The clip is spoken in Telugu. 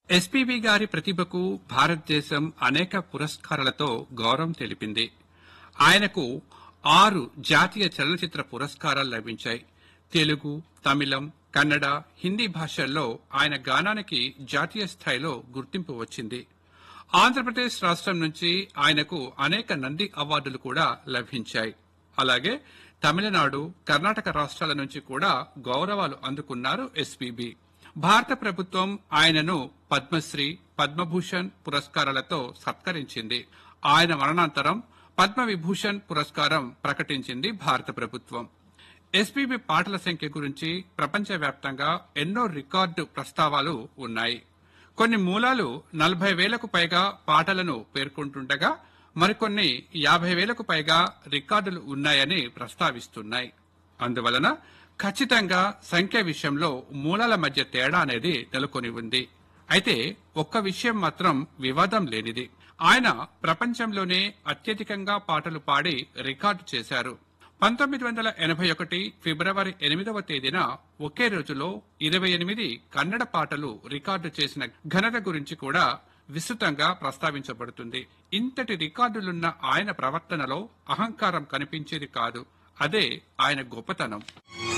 ఎస్పీబీ గారి ప్రతిభకు భారతదేశం అనేక పురస్కారాలతో గౌరవం తెలిపింది ఆయనకు ఆరు జాతీయ చలనచిత్ర పురస్కారాలు లభించాయి తెలుగు తమిళం కన్నడ హిందీ భాషల్లో ఆయన గానానికి జాతీయ స్థాయిలో గుర్తింపు వచ్చింది ఆంధ్రప్రదేశ్ రాష్ట్రం నుంచి ఆయనకు అనేక నంది అవార్డులు కూడా లభించాయి అలాగే తమిళనాడు కర్ణాటక రాష్ట్రాల నుంచి కూడా గౌరవాలు అందుకున్నారు ఎస్పీబీ భారత ప్రభుత్వం ఆయనను పద్మశ్రీ పద్మభూషణ్ పురస్కారాలతో సత్కరించింది ఆయన మరణాంతరం పద్మ విభూషణ్ పురస్కారం ప్రకటించింది భారత ప్రభుత్వం ఎస్పీబీ పాటల సంఖ్య గురించి ప్రపంచవ్యాప్తంగా ఎన్నో రికార్డు ప్రస్తావాలు ఉన్నాయి కొన్ని మూలాలు నలభై వేలకు పైగా పాటలను పేర్కొంటుండగా మరికొన్ని యాభై వేలకు పైగా రికార్డులు ఉన్నాయని ప్రస్తావిస్తున్నాయి అందువలన ఖచ్చితంగా సంఖ్య విషయంలో మూలాల మధ్య తేడా అనేది నెలకొని ఉంది అయితే ఒక్క విషయం మాత్రం వివాదం లేనిది ఆయన ప్రపంచంలోనే అత్యధికంగా పాటలు పాడి రికార్డు చేశారు పంతొమ్మిది వందల ఎనభై ఒకటి ఫిబ్రవరి ఎనిమిదవ తేదీన ఒకే రోజులో ఇరవై ఎనిమిది కన్నడ పాటలు రికార్డు చేసిన ఘనత గురించి కూడా విస్తృతంగా ప్రస్తావించబడుతుంది ఇంతటి రికార్డులున్న ఆయన ప్రవర్తనలో అహంకారం కనిపించేది కాదు అదే ఆయన గొప్పతనం